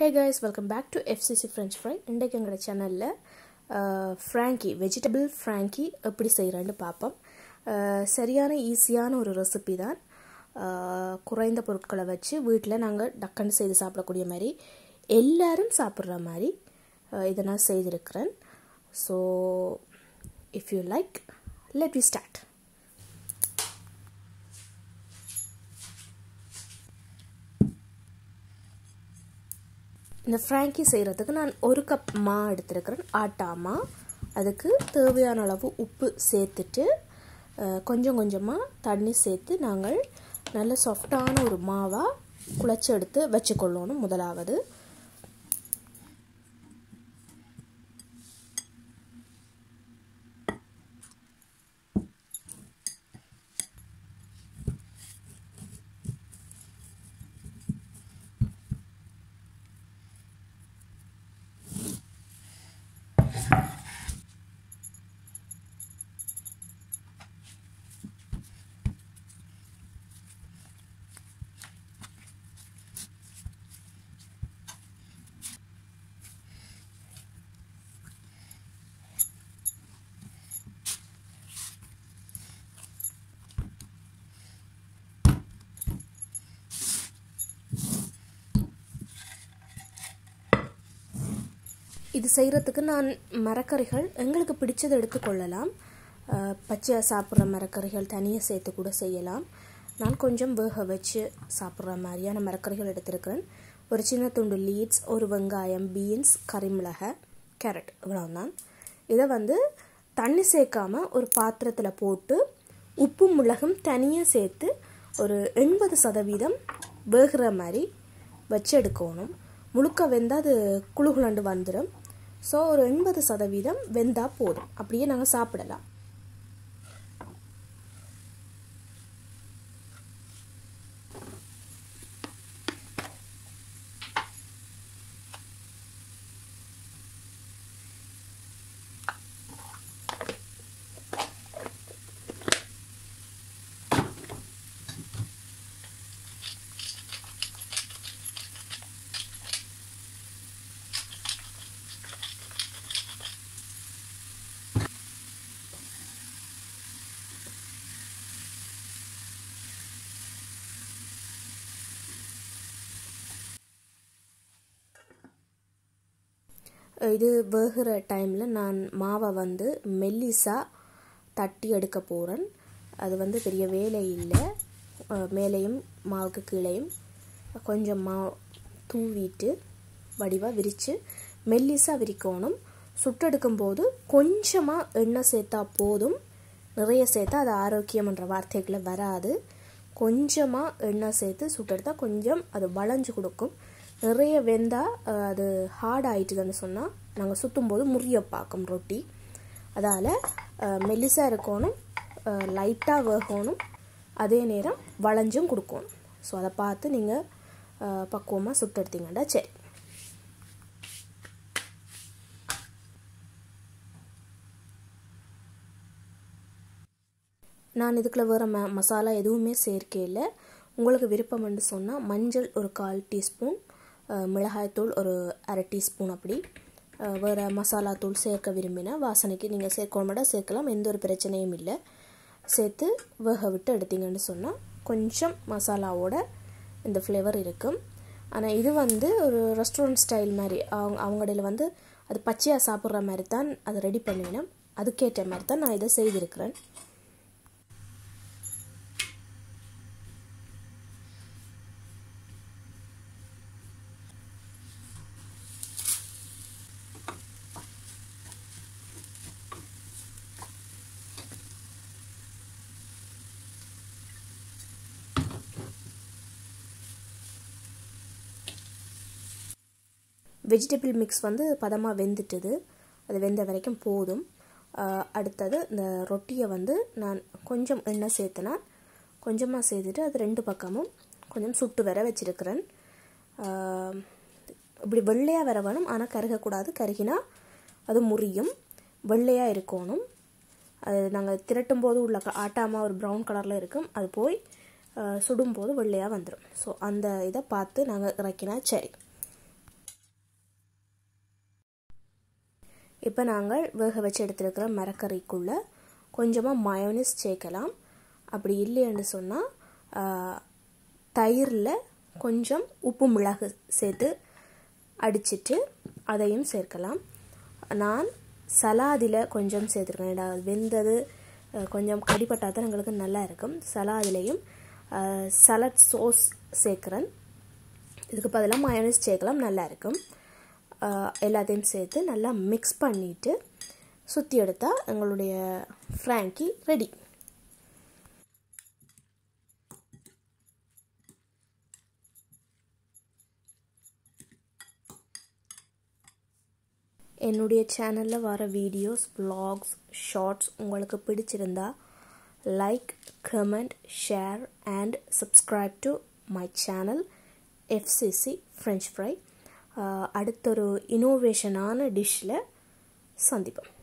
hey guys welcome back to FCC French fry இன்றைக்கு எங்களோட சேனலில் ஃப்ராங்கி வெஜிடபிள் ஃப்ராங்கி எப்படி செய்கிறேன்னு பார்ப்போம் அஹ், சரியான ஈஸியான ஒரு ரெசிபி தான் அஹ், குறைந்த பொருட்களை வச்சு வீட்டில் நாங்கள் டக்குன்னு செய்து சாப்பிடக்கூடிய மாதிரி எல்லாரும் சாப்பிட்ற மாதிரி அஹ், இதை நான் செய்திருக்கிறேன் so if you like let we start இந்த ஃப்ராங்கி செய்கிறதுக்கு நான் ஒரு கப் மா எடுத்திருக்கிறேன் ஆட்டா மா அதுக்கு தேவையான அளவு உப்பு சேர்த்துட்டு அஹ், கொஞ்சம் கொஞ்சமாக தண்ணி சேர்த்து நாங்கள் நல்ல சாஃப்டான ஒரு மாவாக குழச்சி எடுத்து வச்சுக்கொள்ளணும் முதலாவது இது செய்கிறதுக்கு நான் மரக்கறிகள் எங்களுக்கு பிடிச்சதை எடுத்துக்கொள்ளலாம் அஹ், பச்சையாக சாப்பிட்ற மரக்கறிகள் தனியாக சேர்த்து கூட செய்யலாம் நான் கொஞ்சம் வேக வச்சு சாப்பிட்ற மாதிரியான மரக்கறிகள் எடுத்திருக்கிறேன் ஒரு சின்ன துண்டு லீட்ஸ் ஒரு வெங்காயம் பீன்ஸ் கறிமிளகை கேரட் இவ்வளவுதான் இதை வந்து தண்ணி சேர்க்காம ஒரு பாத்திரத்தில் போட்டு உப்பும் மிளகும் தனியாக சேர்த்து ஒரு எண்பது சதவீதம் வேகிற மாதிரி வச்சு எடுக்கணும் முழுக்க வெந்தால் அது குழுகுலண்டு வந்துடும் ஸோ ஒரு எண்பது சதவீதம் வெந்தால் போதும் அப்படியே நாங்கள் சாப்பிடலாம் இது வேகிற டைமில் நான் மாவை வந்து மெல்லிசா தட்டி எடுக்க போகிறேன் அது வந்து பெரிய வேலை இல்லை அஹ் மேலேயும் மாவுக்கு கீழேயும் கொஞ்சம் மா தூவிட்டு வடிவாக விரித்து மெல்லிசாக விரிக்கணும் சுட்டெடுக்கும் போது கொஞ்சமாக எண்ணெய் சேர்த்தா போதும் நிறைய சேர்த்தா அது ஆரோக்கியம்ன்ற வார்த்தைகளை வராது கொஞ்சமாக எண்ணெய் சேர்த்து சுட்டெடுத்தா கொஞ்சம் அது வளைஞ்சு கொடுக்கும் நிறைய வெந்தால் அது ஹார்ட் ஆயிட்டுதுன்னு சொன்னால் நாங்கள் சுற்றும் போது முறிய பார்க்கும் ரொட்டி அதால் மெல்லிசாக இருக்கணும் லைட்டாக வேகணும் அதே நேரம் வளைஞ்சும் கொடுக்கணும் ஸோ அதை பார்த்து நீங்கள் பக்குவமாக சுட்டெடுத்தீங்கன்னா சரி நான் இதுக்குள்ள வேறு ம மசாலா எதுவுமே சேர்க்கையில் உங்களுக்கு விருப்பம்னு சொன்னால் மஞ்சள் ஒரு கால் டீஸ்பூன் மிளகாய்த்தூள் ஒரு அரை டீஸ்பூன் அப்படி அஹ், வேறு மசாலா தூள் சேர்க்க விரும்பினா வாசனைக்கு நீங்கள் சேர்க்கணுமாட்டா சேர்க்கலாம் எந்த ஒரு பிரச்சனையும் இல்லை சேர்த்து வேக விட்டு எடுத்தீங்கன்னு சொன்னால் கொஞ்சம் மசாலாவோட இந்த ஃப்ளேவர் இருக்கும் ஆனால் இது வந்து ஒரு ரெஸ்டாரண்ட் ஸ்டைல் மாதிரி அவங்க அவங்கடையில் வந்து அது பச்சையாக சாப்பிட்ற மாதிரி தான் அதை ரெடி பண்ணுவேன் அதுக்கேற்ற மாதிரி தான் நான் இதை செய்திருக்கிறேன் வெஜிடபிள் மிக்ஸ் வந்து பதமாக வெந்துட்டுது அது வெந்த வரைக்கும் போதும் ஆஹ் அடுத்தது இந்த ரொட்டியை வந்து நான் கொஞ்சம் எண்ணெய் சேர்த்தனா கொஞ்சமாக சேர்த்துட்டு அது ரெண்டு பக்கமும் கொஞ்சம் சுட்டு வர வச்சிருக்கிறேன் ஆஹ் இப்படி வெள்ளையாக வர வேணும் ஆனால் கருகக்கூடாது கருகினா அது முறியும் வெள்ளையாக இருக்கணும் அது நாங்கள் திரட்டும் போது உள்ள க- ஆட்டாமா ஒரு ப்ரௌன் கலரில் இருக்கும் அது போய் அஹ், சுடும்போது வெள்ளையாக வந்துடும் ஸோ அந்த இதை பார்த்து நாங்கள் இறக்கினா சரி இப்போ நாங்கள் வேக வச்சு எடுத்துருக்கிற மரக்கறிக்குள்ளே கொஞ்சமாக மயோனிஸ் சேர்க்கலாம் அப்படி இல்லைன்னு சொன்னால் தயிரில் கொஞ்சம் உப்பு மிளகு சேர்த்து அடிச்சிட்டு அதையும் சேர்க்கலாம் நான் சலாதில் கொஞ்சம் சேர்த்துருக்கேன் வெந்தது கொஞ்சம் கடிப்பட்டா தான் எங்களுக்கு நல்லா இருக்கும் சலாதிலையும் சலட் சோஸ் சேர்க்குறேன் இதுக்கு பதிலாக மயோனிஸ் சேர்க்கலாம் நல்லா இருக்கும் எல்லாத்தையும் சேர்த்து நல்லா மிக்ஸ் பண்ணிவிட்டு சுற்றி எடுத்தால் எங்களுடைய ஃப்ராங்கி ரெடி என்னுடைய சேனலில் வர வீடியோஸ் வ்ளாக்ஸ் ஷார்ட்ஸ் உங்களுக்கு பிடிச்சிருந்தா like comment share and subscribe to my channel FCC French fry அடுத்தொரு இனோவேஷனான டிஷ்ஷில் சந்திப்போம்